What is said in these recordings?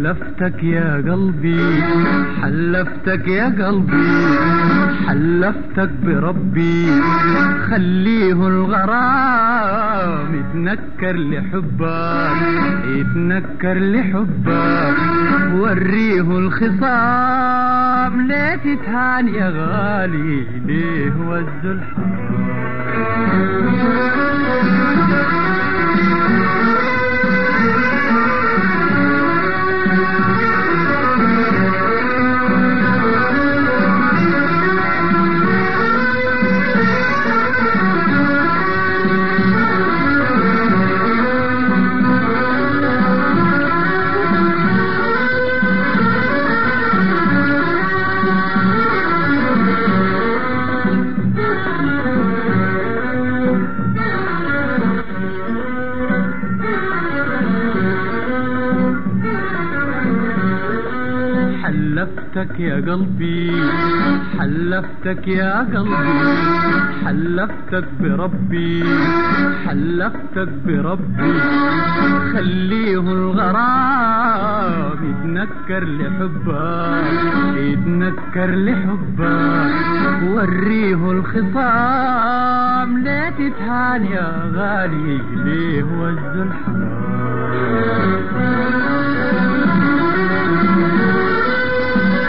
حلفتك يا قلبي حلفتك يا قلبي حلفتك بربي خليه الغرام يتنكر لحبك يتنكر لحبك وريه الخصام ليه تتهان يا غالي ليه وز حلفتك يا قلبي حلفتك يا قلبي حلفتك بربي حلفتك بربي خليه الغرام يتنكر لحبك يتنكر لحبك وريه الخصام ليه تتهان يا غالي ليه وز الحرام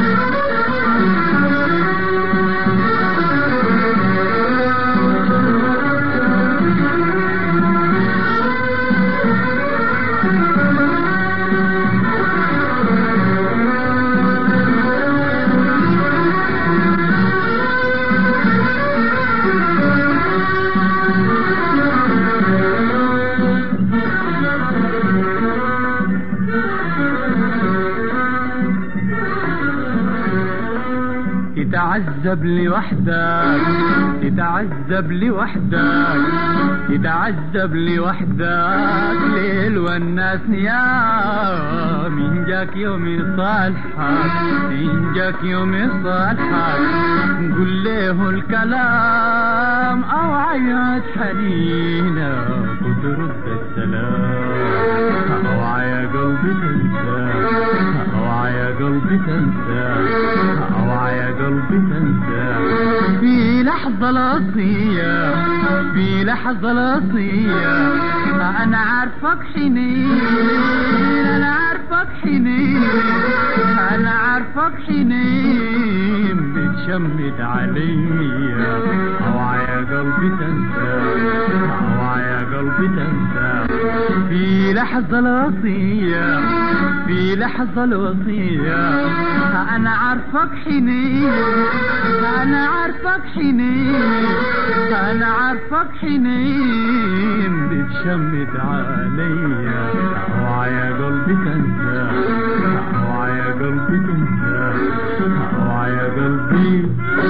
تتعذب لوحدك تتعذب لوحدك تتعذب لوحدك ليل والناس نيام إن جاك يوم صالحك إن جاك يوم صالحك قل له الكلام أو عيات حنينة وترد السلام أوعى يا قلبي تنسى أوعى يا قلبي تنسى أوعى يا قلبي تنسى في لحظة الوصية في لحظة الوصية أنا عارفك حنين أنا عارفك حنين أنا عارفك حنين بتشمت عليا أوعى يا قلبي تنسى أوعى يا قلبي تنسى في لحظة الوصية في لحظة الوصية أنا عارفك حنين أنا عارفك حنين أنا عارفك حنين بتشمت عليا أوعى يا قلبي تنسى أوعى يا قلبي تنسى أوعى يا قلبي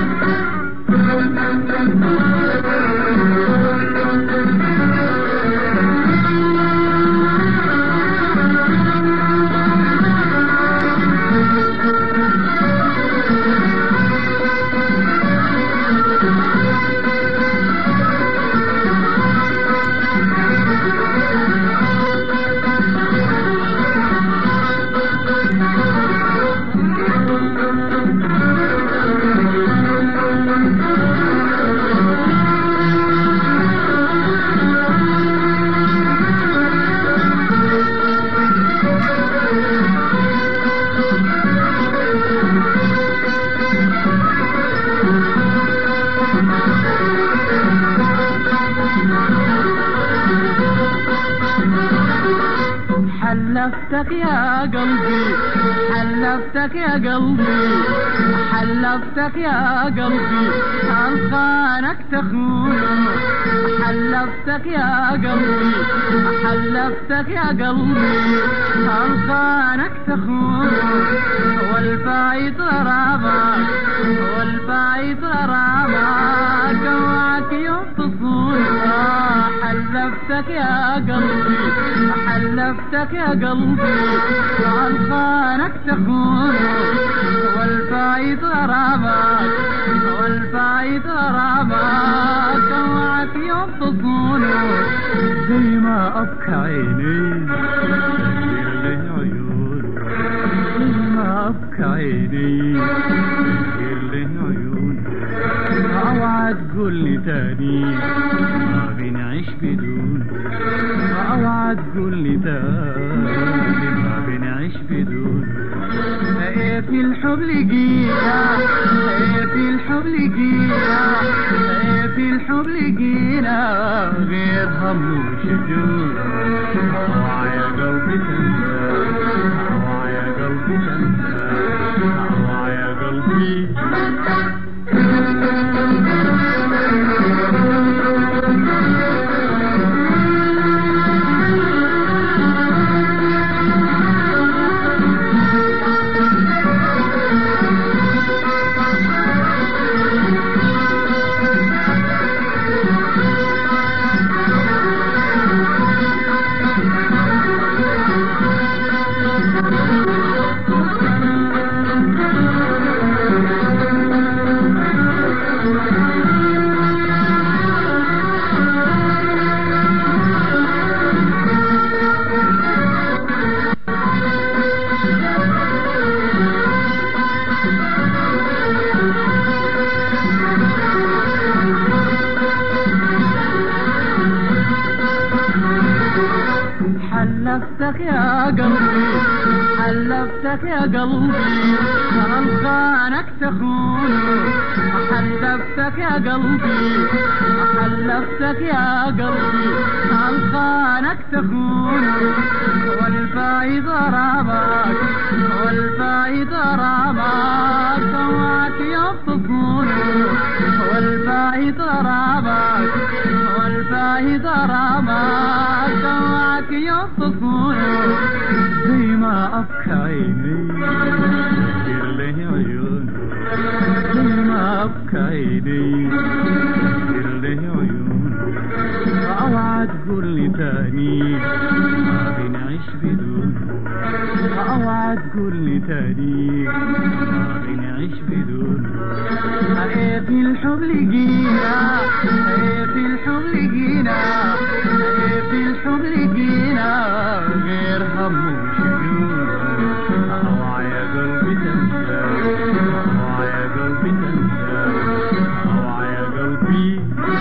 حلفتك يا قلبي حلفتك يا قلبي حلفتك يا قلبي ألقانك تخون حلفتك يا قلبي حلفتك يا قلبي ألقانك تخون والبعيد غرامك والبعيد غرامك وعك يوم تصون حلفتك يا قلبي حلفتك يا قلبي ألقانك تخون والبعيد غرامك والبعيد غرامك وعك يوم تصون زي ما أبكى عيني تسير لي عيونك عيني غير له عيون اوعى تقول لي تاني ما بنعيش بدون اوعى تقول لي تاني ما بنعيش بدون ايه في الحب لقينا ايه في الحب لقينا ايه في الحب لقينا غير هم وشجون اوعى يا قلبي تنسى اوعى يا قلبي تنسى اوعى يا قلبي حلفتك يا قلبي حلفتك يا قلبي من خانك تخون حلفتك يا قلبي حلفتك يا قلبي من خانك تخون والفايد رامك والفايد رامك سواك يطفون والفايد رامك والفايد رامك سواك يطفون زي ما أبكى عيني غير له عيون زي ما أبكى عيني غير له عيون اوعى تقول لي تاني ما بنعيش بدون اوعى تقول لي تاني ما بنعيش بدون ايه في الحب لقينا ايه في الحب لقينا ايه في الحب لقينا غير هم وشجون اوعى يا قلبي تنسى اوعى يا قلبي تنسى اوعى يا قلبي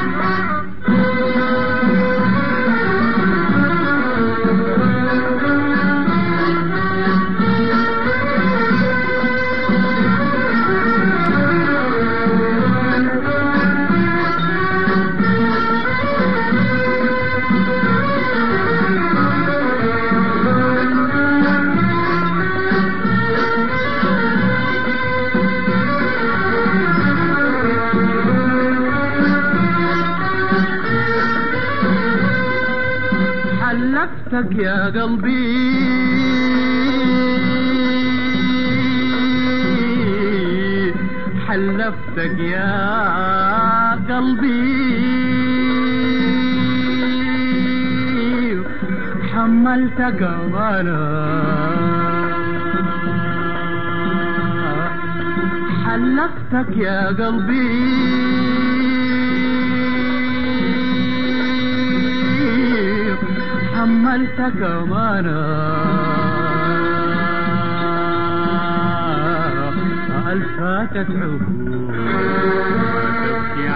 حلفتك يا قلبي حلفتك يا قلبي حملتك امانه حلفتك يا قلبي حملتك امانه الفاتت عهود تبكي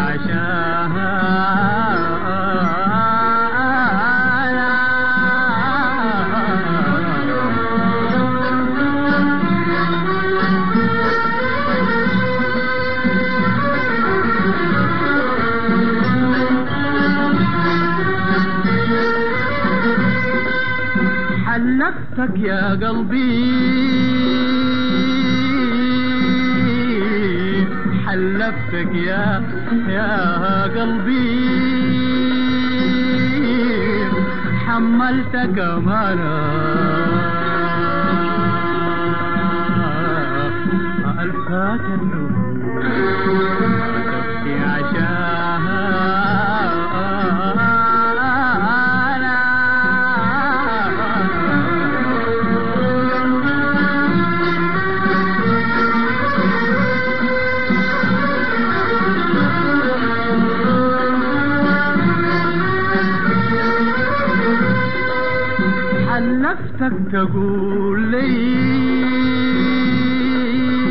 حلفتك يا قلبي حلفتك يا يا قلبي حملتك امانه الفات النور تبكي حلفتك تقول لي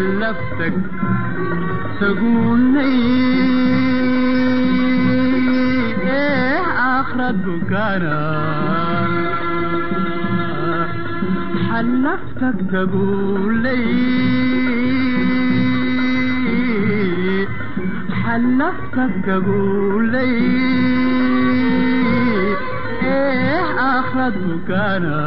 حلفتك تقول لي ايه اخرة بكانا حلفتك تقول لي حلفتك تقول لي ايه اخرة بكانا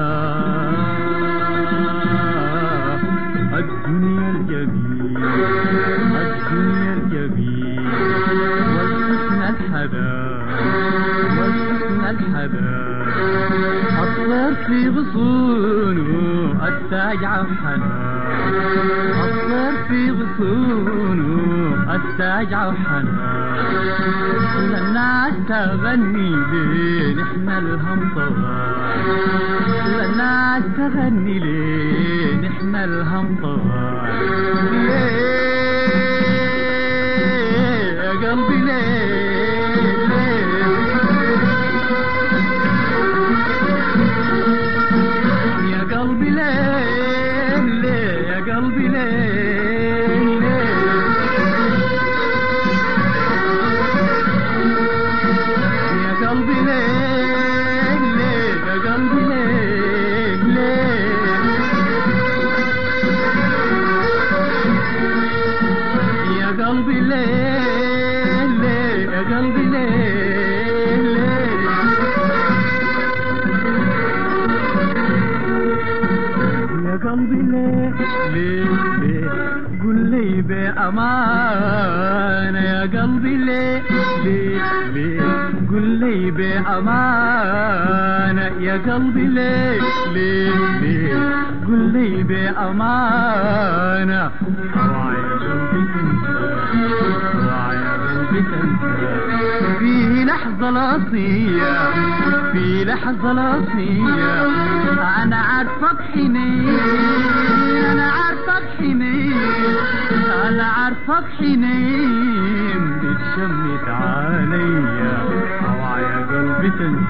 الدنيا الجميل الدنيا الجميل والحسن الحدا والحسن الحدا الطير في غصونه التاج عوحنا الطير في غصونه التاج عوحنا كل الناس تغني ليه نحن الهم طوال كل الناس تغني ليه نحن الهم طوال ليه يا قلبي ليه ليه يا قلبي ليه ليه يا قلبي ليه ليه يا قلبي ليه ليه يا قلبي ليه ليه يا قلبي ليه ليه يا قلبي ليه ليه يا قلبي ليه ليه ليه قل لي بأمانة يا قلبي ليه ليه ليه قل لي بأمانة يا قلبي ليه ليه ليه قل لي بأمانة اوعى يا قلبي تنسى اوعى يا قلبي تنسى في لحظة الأصية في لحظة الأصية أنا عارفك حنين أنا عارفك حنين أنا عارفك حنين بتشمت عليا اوعى يا قلبي تنسى